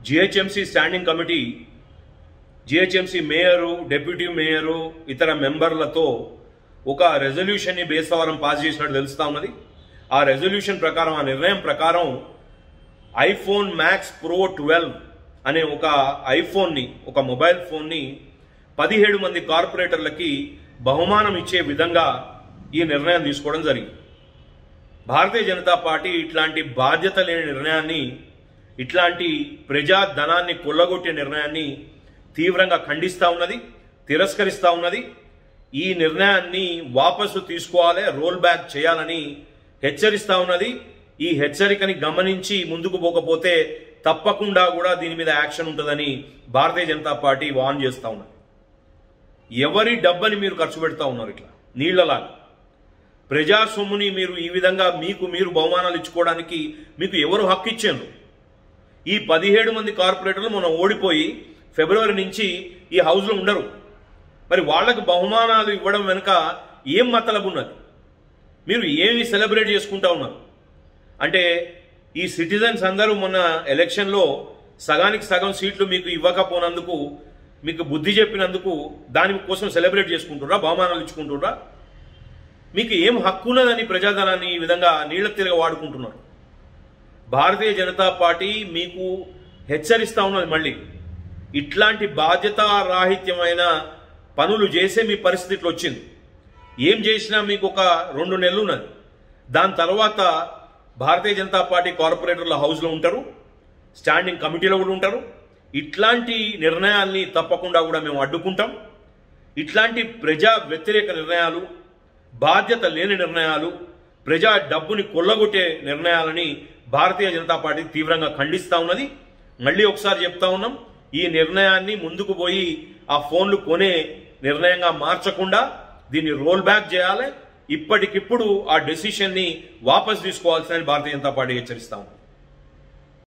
GHMC standing committee GHMC mayor deputy mayor ఇతర మెంబర్లతో ఒక రెజల్యూషన్ని బేస్తవారం పాస్ చేసినట్టు తెలుస్తా ఉన్నది ఆ రెజల్యూషన్ ప్రకారం ఆ నిర్ణయం ప్రకారం ఐఫోన్ మ్యాక్స్ ప్రో ట్వెల్వ్ అనే ఒక ఐఫోన్ని ఒక మొబైల్ ఫోన్ని పదిహేడు మంది కార్పొరేటర్లకి బహుమానం ఇచ్చే విధంగా ఈ నిర్ణయం తీసుకోవడం జరిగింది భారతీయ జనతా పార్టీ ఇట్లాంటి బాధ్యత లేని నిర్ణయాన్ని ఇట్లాంటి ప్రజా ధనాన్ని కొల్లగొట్టే నిర్ణయాన్ని తీవ్రంగా ఖండిస్తా ఉన్నది తిరస్కరిస్తా ఉన్నది ఈ నిర్ణయాన్ని వాపసు తీసుకోవాలి రోల్ బ్యాక్ చేయాలని హెచ్చరిస్తా ఉన్నది ఈ హెచ్చరికని గమనించి ముందుకు పోకపోతే తప్పకుండా కూడా దీని మీద యాక్షన్ ఉంటుందని భారతీయ జనతా పార్టీ వార్న్ చేస్తా ఉన్నది ఎవరి డబ్బని మీరు ఖర్చు పెడతా ఉన్నారు ఇట్లా నీళ్లలాగా ప్రజా సొమ్ముని మీరు ఈ విధంగా మీకు మీరు బహుమానాలు ఇచ్చుకోవడానికి మీకు ఎవరు హక్కు ఇచ్చారు ఈ పదిహేడు మంది కార్పొరేటర్లు మనం ఓడిపోయి ఫిబ్రవరి నుంచి ఈ హౌస్లో ఉండరు మరి వాళ్ళకు బహుమానాలు ఇవ్వడం వెనుక ఏం మతలబు ఉన్నది మీరు ఏమి సెలబ్రేట్ చేసుకుంటా ఉన్నారు అంటే ఈ సిటిజన్స్ అందరూ మొన్న ఎలక్షన్లో సగానికి సగం సీట్లు మీకు ఇవ్వకపోనందుకు మీకు బుద్ధి చెప్పినందుకు దాని కోసం సెలబ్రేట్ చేసుకుంటుర్రా బహుమానాలు ఇచ్చుకుంటుర్రా మీకు ఏం హక్కు ఉన్నదని ప్రజాధనాన్ని ఈ విధంగా నీళ్ల తిరగ వాడుకుంటున్నారు భారతీయ జనతా పార్టీ మీకు హెచ్చరిస్తా ఉన్నది మళ్ళీ ఇట్లాంటి బాధ్యతారాహిత్యమైన పనులు చేసే మీ పరిస్థితిలో వచ్చింది ఏం చేసినా మీకు ఒక రెండు నెలలు ఉన్నది దాని తర్వాత భారతీయ జనతా పార్టీ కార్పొరేటర్ల హౌస్లో ఉంటారు స్టాండింగ్ కమిటీలో కూడా ఉంటారు ఇట్లాంటి నిర్ణయాల్ని తప్పకుండా కూడా మేము అడ్డుకుంటాం ఇట్లాంటి ప్రజా వ్యతిరేక నిర్ణయాలు బాధ్యత లేని నిర్ణయాలు ప్రజా డబ్బుని కొల్లగొట్టే నిర్ణయాలని భారతీయ జనతా పార్టీ తీవ్రంగా ఖండిస్తా ఉన్నది మళ్ళీ ఒకసారి చెప్తా ఉన్నాం ఈ నిర్ణయాన్ని ముందుకు పోయి ఆ ఫోన్లు కొనే నిర్ణయంగా మార్చకుండా దీన్ని రోల్ బ్యాక్ చేయాలి ఇప్పటికిప్పుడు ఆ డెసిషన్ ని వాపస్ తీసుకోవాల్సిన భారతీయ జనతా పార్టీ హెచ్చరిస్తా ఉంది